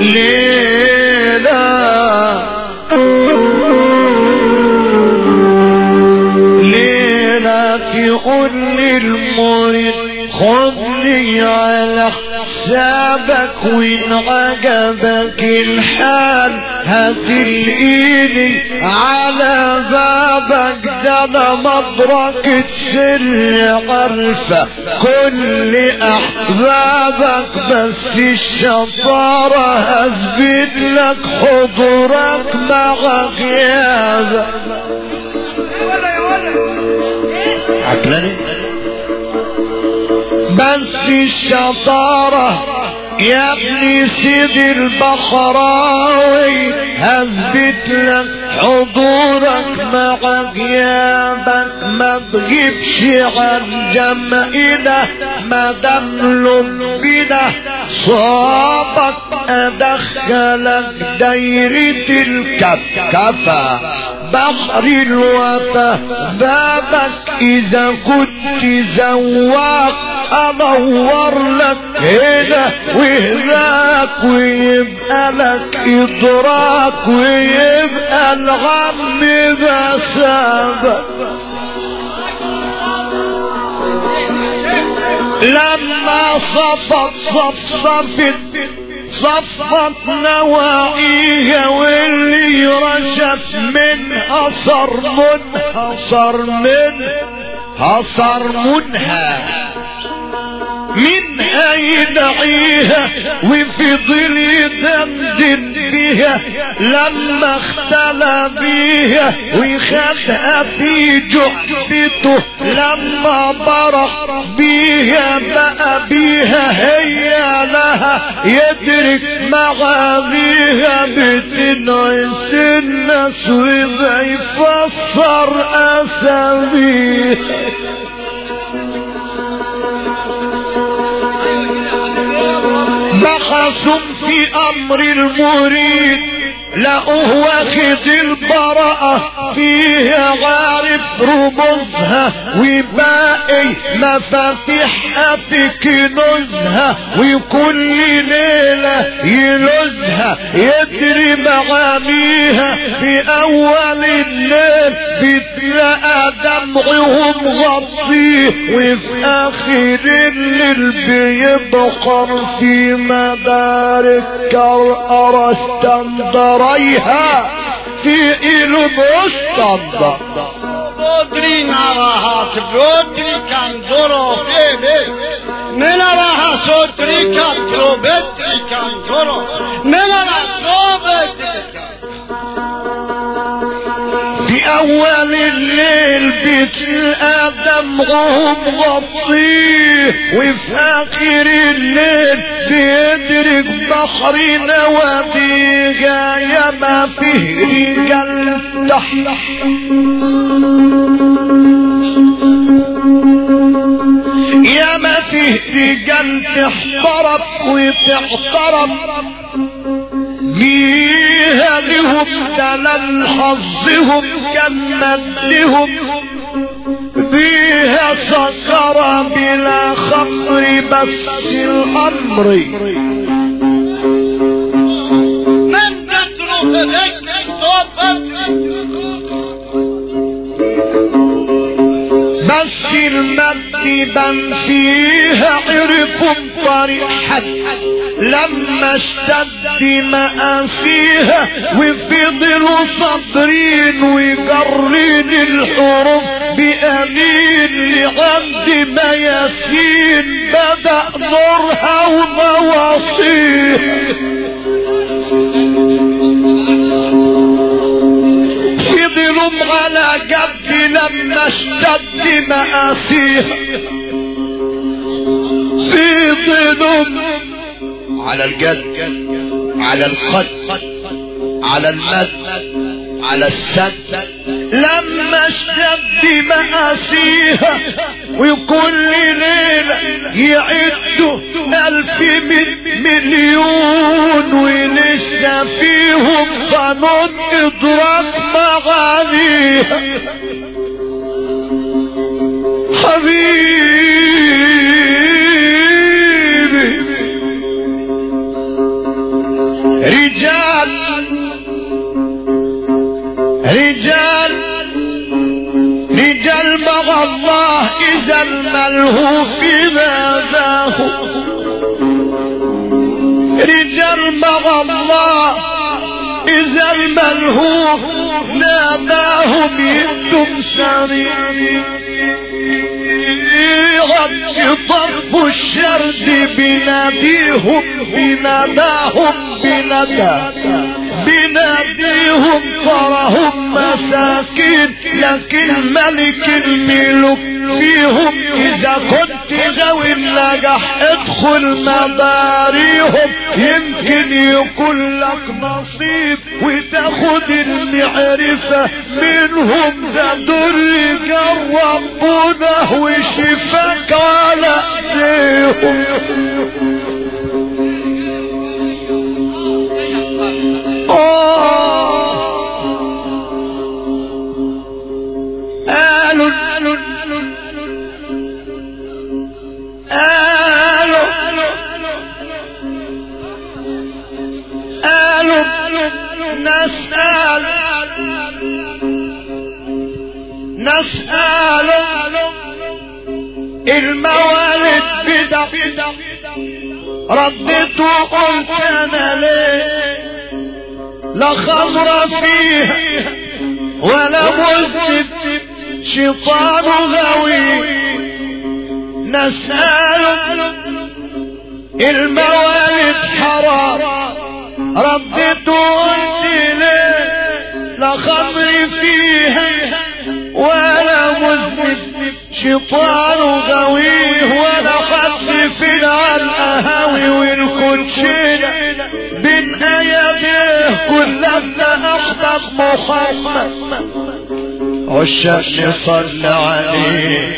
ليلة ليلة تقول للمريد خذني على حسابك وإن عجبك الحال هتلاقيني على بابك ده انا مدرك السر عارفة كل احبابك بس الشطارة هثبت لك حضورك مع غيابك عقلاني بس الشطارة يا ابني سيد البحراوي هثبت لك حضورك مع غيابك ما تجيبش عن جمعنا ما دام لبنا صابك ادخلك دايرة الكفكفة بحر الوفا بابك اذا كنت زواق ادور لك هنا وهناك ويبقى لك ادراك ويبقى الغم بسبب لما صفت صفصفت صفت نواعيها واللي رشف منها صار منها صار منها صار منها منها يدعيها وفضل يدندن بيها لما اختلى بيها وخدها في جحبته لما برح بيها بقى بيها هي لها يدرك مغازيها بتنعس الناس وإذا يفسر أساميها بخصم في امر المريد لقوه واخد البراءة فيها عارف رموزها وباقي مفاتيحها في كنوزها وكل ليلة يلوزها يدري معانيها في اول الليل بتلاقى دمعهم غطيه وفي اخر الليل بيبقر في مدارك كرأر استندريها في إلو مستند بودري نراها بودري كان درو بيبي من راها سودري كان درو بدري كان درو من راها سودري في اول الليل بتلقى دمعهم غطيه وفي اخر الليل بيدرك بحر نواديها يا ما فيه رجال تحت يا ما فيه رجال تحترب وتحترب بيها لهم دلال حظهم كمل لهم بيها سكر بلا خمر بس الامر من تترك ذكر توبتك بس المكتبا فيها عرفوا طريق حد لما اشتد مآسيها وفضلوا صابرين وجرين الحروف بأمين لعند ما ياسين بدأ نورها ومواصيه فضلوا على جنب لما اشتد مآسيها فضلوا على الجد على الخد على المد على السد لما اشتد مآسيها وكل ليلة يعدوا ألف من مليون ولسه فيهم قانون إدراك معانيها حبيبي رجال رجال رجال مع الله إذا الملهوف ناداه رجال مع الله إذا الملهوف ناداهم يدم سريعا ضرب الشرد بناديهم بناداهم بندى بناديهم ترهم مساكين لكن ملك الملوك فيهم اذا كنت ذوي النجاح ادخل مباريهم يمكن يكون لك نصيب وتاخد المعرفة منهم ده دول ربنا وشفاك على ايديهم قالوا قالوا قالوا نسأل نسأل الموالد بدع ردت وقلت انا ليه لا خمر فيها ولا مذنب شيطان غوي نسأل الموالد حرام ردت وقلت ليه لا خمر فيها ولا مذنب شيطان غوي ولا خطف على القهاوي والكوتشينة بين ايديه كلنا اخطف محمد عشاق صلى عليه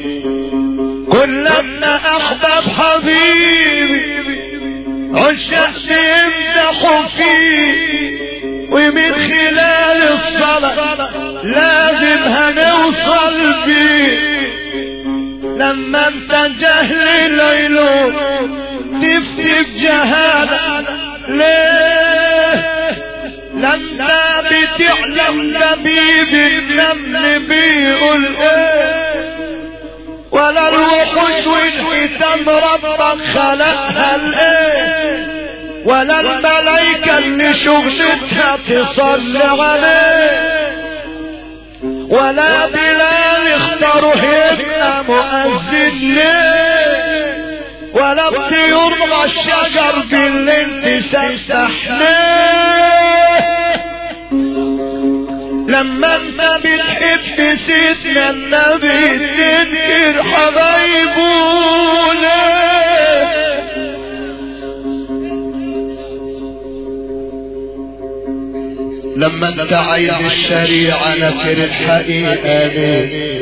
كلنا اخطف حبيبي عشاق يمدحوا فيه ومن خلال الصلاة لازم هنوصل فيه لما انت جهل ليله تفتك جهالة ليه لما بتعلم لبيب النمل بيقول ايه ولا الوحوش والحيتان ربك خلقها لايه ولا الملايكة اللي شغلتها تصلي عليه ولا بلال اختاروا يبقى مؤذن ليه ولا الطيور مع الشجر بالليل تسبح ليه لما انت بتحب سيدنا النبي تنكر حبايبه ليه لما انت عايز الشريعة نكر الحقيقة ليه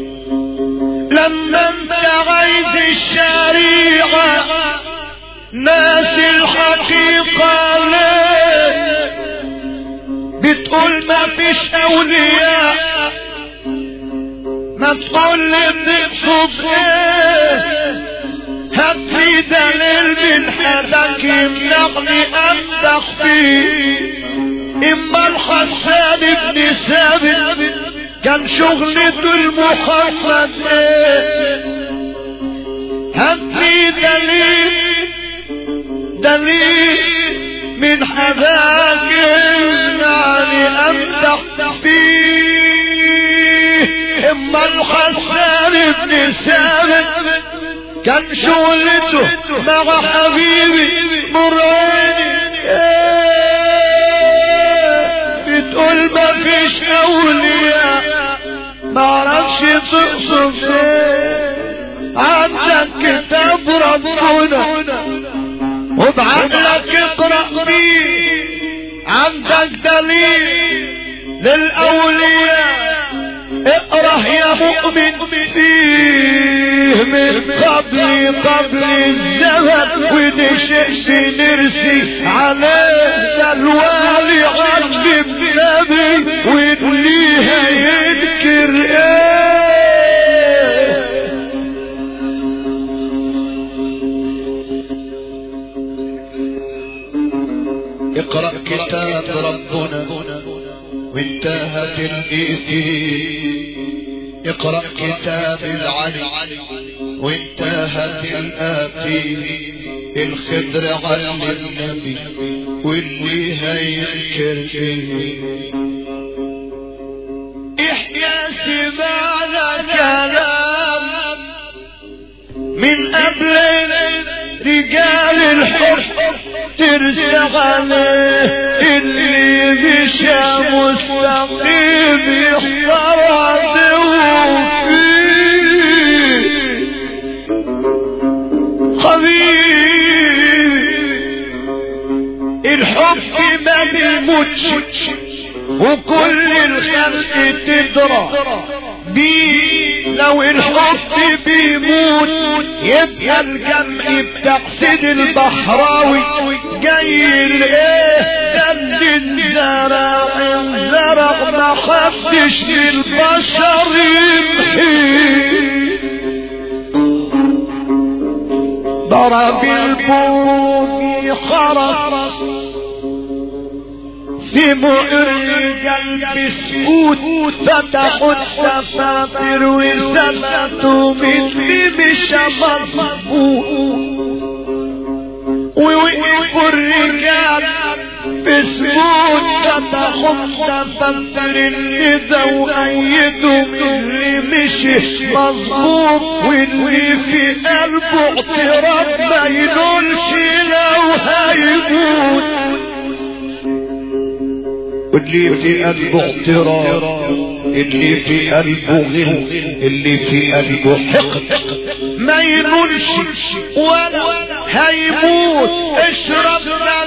لما انت عايز الشريعة ناس الحقيقة ليه بتقول ما فيش اولياء ما تقول لي بنقصد ايه هات لي دليل من حدك يمنعني امدح فيه اما الحسان بن ثابت كان شغلته المحمد ايه هات لي دليل دليل من حذاك يعني امدح فيه اما الحسان بن ثابت كان شغلته مع حبيبي مرعيني بتقول ما فيش اولياء ما اعرفش تقصد ايه عندك كتاب ربنا وبعقلك اقرا فيه عندك دليل للاولياء اقرا يا مؤمن فيه من قبل قبل الزمن ونشئت نرسي عليه الوالي عبد النبي ونليها يذكر ايه اقرأ كتاب ربنا وانتهت الايتين اقرأ كتاب العلي وانتهت الآتين الخضر علم النبي واللي هينكر احيا سمعنا كلام من قبل رجال الحب ترسى عليه اللي مشى مستقيم يختار عدو فيه حبيب الحب ما بيموتش وكل الخلق تدرى بيه لو الحب بيموت يبقى الجمع بتاع سيد البحراوي جاي الايه ده اللي الزرع الزرع ما خفتش للبشر يمحيه ضرب البوق خرس سمع القلب سكوت فتحوا التفاتر وثبتوا مثلي مش مظبوط ووقفوا الرجال بسكوت فتحوا التفاتر اللي وأيدوا اللي مش مظبوط واللي في قلبه اعتراف ما ينولش لو هيموت واللي في قلبه اعتراف اللي في قلبه غل اللي في قلبه حقد ما ينولش ولا هيموت اشرب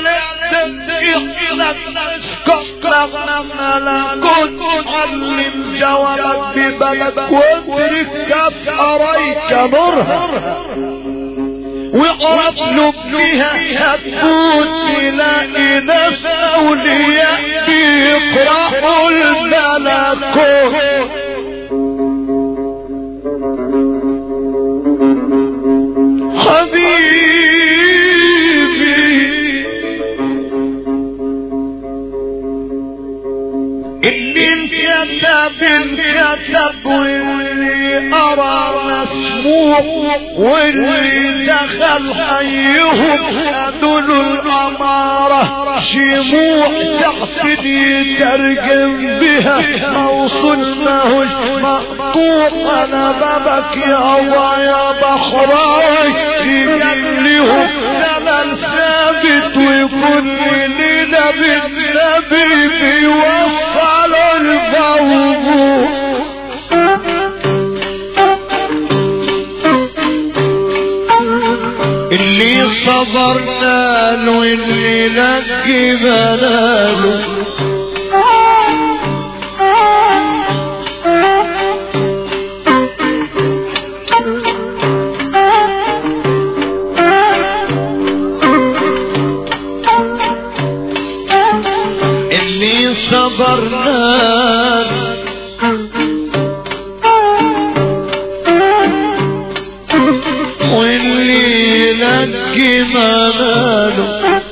لا اسكت ملكوت علم جوابك ببلدك وادرك كف أريك نورها واقرب له بها هتفوت تلاقي ناس اولياء بيقرأوا الملكوت حبيبي اللي انكتب انكتب واللي ارى مسموع واللي دخل حيهم خدوا الامارة شموع تحت يترجم بها موصول ماهوش مقطوع انا بابك يا الله يا بحراي يجلهم زمن ثابت وكل ليلة بالنبي بيوصل الموضوع اللي صبرنا له واللي لقي بلاله اللي صبرنا واللي لقي ماله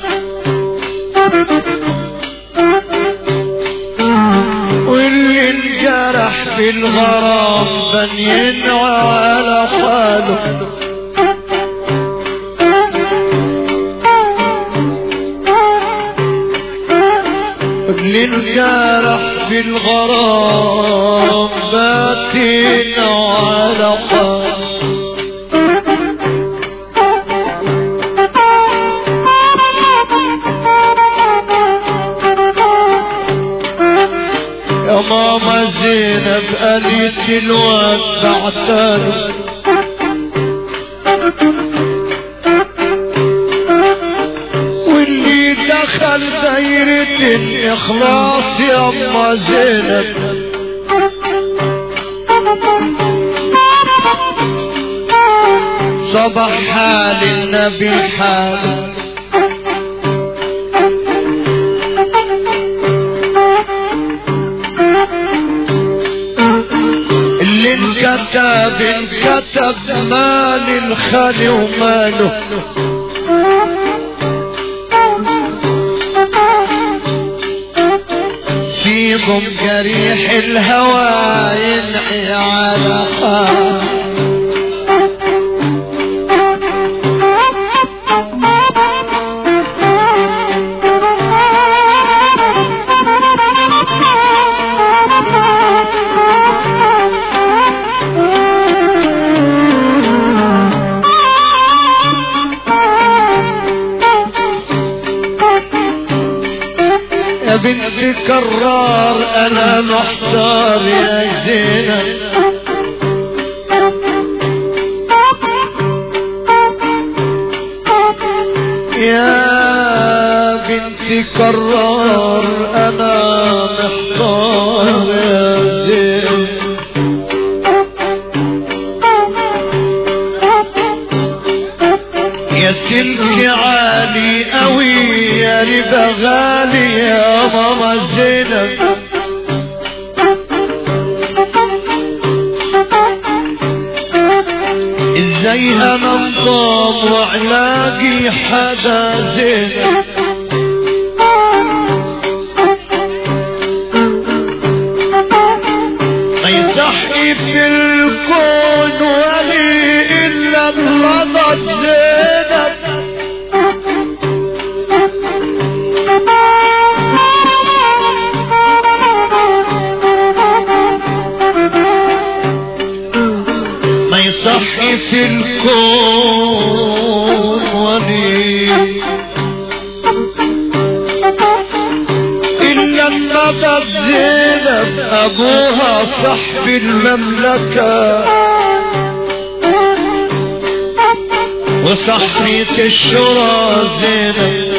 واللي انجرح في الغرام بنين على حاله اللي انجرح في الغرام باتين على حاله يا ماما زينب قالت الواد بعتله واللي دخل دايرة الإخلاص يا أما زينب صبح حال النبي حال اللي انكتب انكتب مال الخالي وماله فيكم جريح الهوى ينعي على خاطر يا بنت كرار انا محتار يا زينب يا بنت كرار انا محتار يا زينب يا سلك عالي قوي يا ربا غالي يا ماما زينب ازاي انا انضم وعلاقي حدا زينب ما يصحي في الكون ولي الا الرضا زينب ما يصحي في الكون ولي إلا النبض زينب أبوها صاحب المملكة وصحية الشرى زينب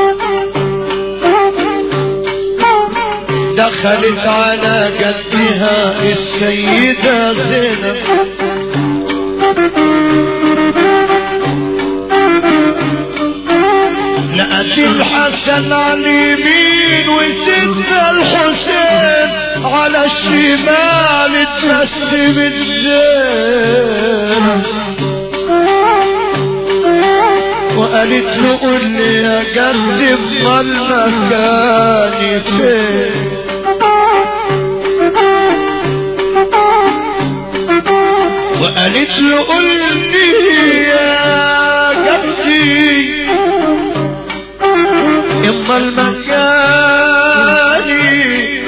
دخلت على جدها السيدة زينب لقت الحسن على اليمين وسيدنا الحسين على الشمال ترسم الزين وقالت له قول لي يا جد ضل مكاني فين وقالت له قول لي يا جدي اما المكاني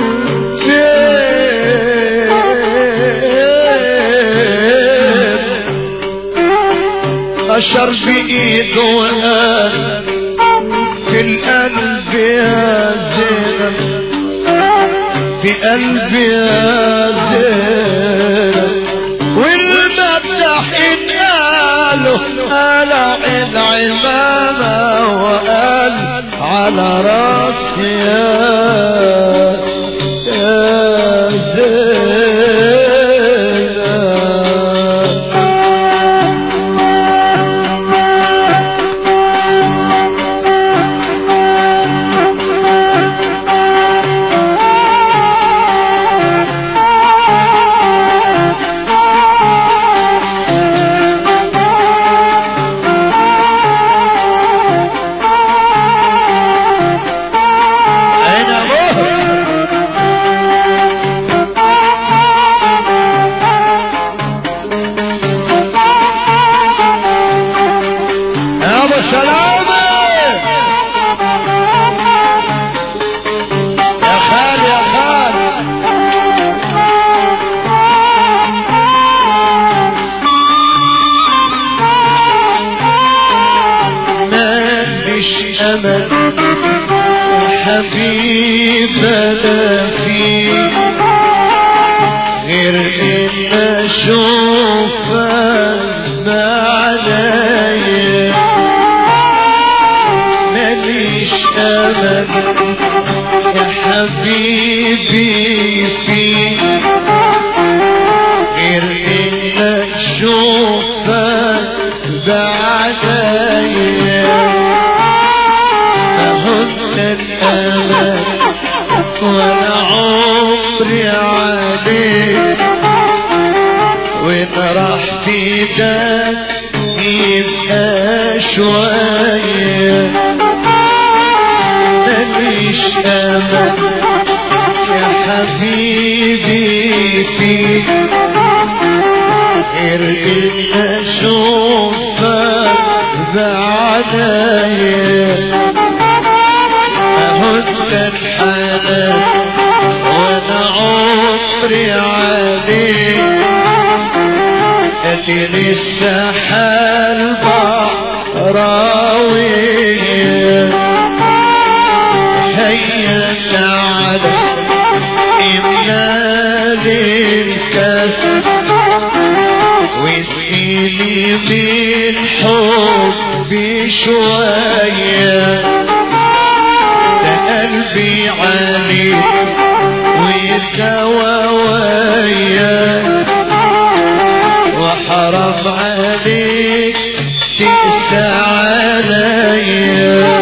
فين اشر بايده وقال في القلب يا زينب في قلبي يا زينب والمدح قاله قلع العمامة وقال على راسي يا يا زينب أين أبوه يا أبو سلامة يا خال يا خال ماليش أمل حبيبنا فيك غير ان اشوفك بعدي ماليش امل يا حبيبي فيك غير ان اشوفك بعدي فهن الأمل ولا عمري عليك وإن راح في ده يبقى شوية ماليش أمل عنايا أهد الحنان وانا عمري عليك اتني السحال راوية هيا تعالى املا الكاس واسقيني من حبي شوية ده قلبي عليك ويتكوى وياك وحرام عليك تقسى عليا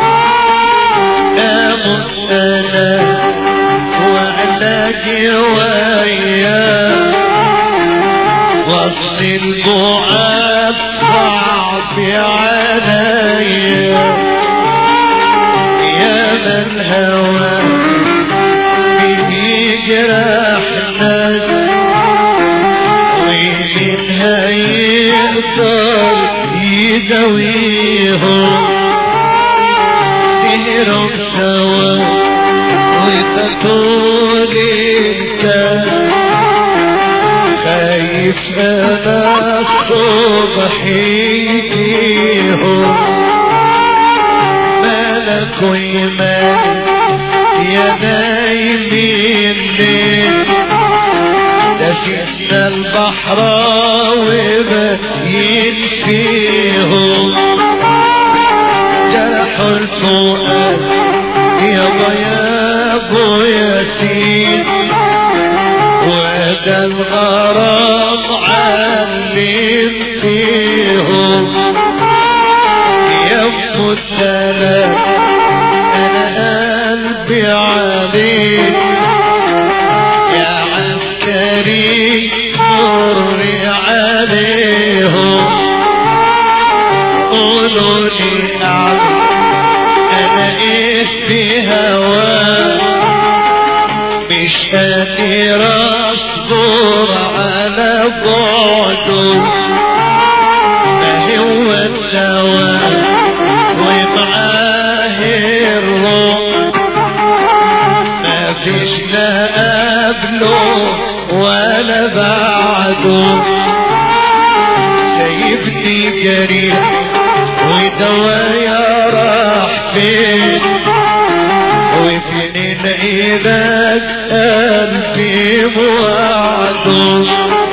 اموت انا وعلى جوايا وصل البعاد صعب عليا يا من هوى به جرحنا ومنها يقدر يداويهم سهرهم سوا وتطول الكاس خايف انا الصبح يجيهم مالك ويمالك يا نايمين ليه ده سيدنا البحر وبين فيهم جرحوا الفؤاد يا ابو ياسين وده الغرام علم فيهم يا ابو الثلاث انا قلبي عليك يا عسكري مري عليهم قولوا لي نعم انا ايه في هواك مش قادر اصبر على بعده ما هو الدواء ومعاه الروح ما فيش لا قبله ولا بعده سايبني جريح ودوايا راح فين وفين العلاج قلبي موعده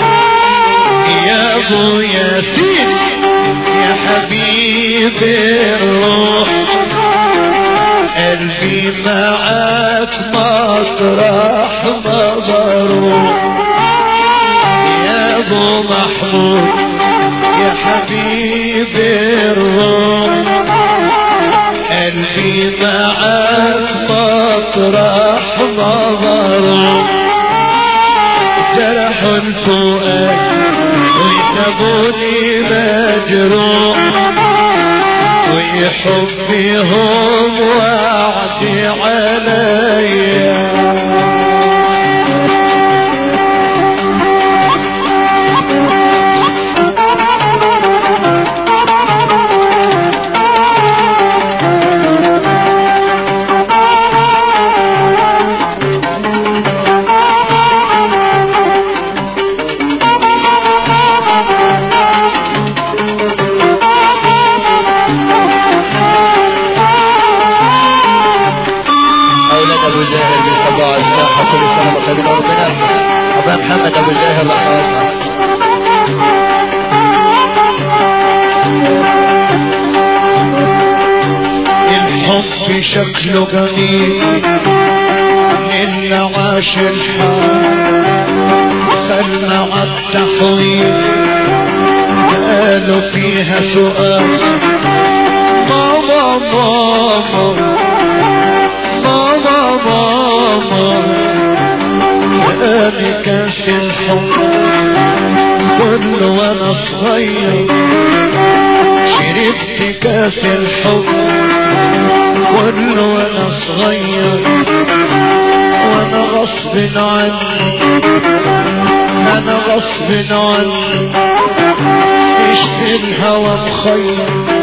يا ابو ياسين يا حبيبي الروح قلبي معاك مطرح ما بروح يا ابو محمود يا حبيبي الروح قلبي معاك مطرح ما بروح جرح الفؤاد ويسبوني مجروح ويحبهم وعدي عليا أولاد أبو جاهل بالطباع الساحة كل سنة وخير ربنا أبا محمد أبو جاهل الله يرحمه الحب شكله جميل للي عاش الحال خلى عالتحويل قالوا فيها سؤال ماما ماما ماما ماما قال كاس الحب كل وانا صغير شربت كاس الحب كل وانا صغير وانا غصب عني انا غصب عني عشت الهوى مخير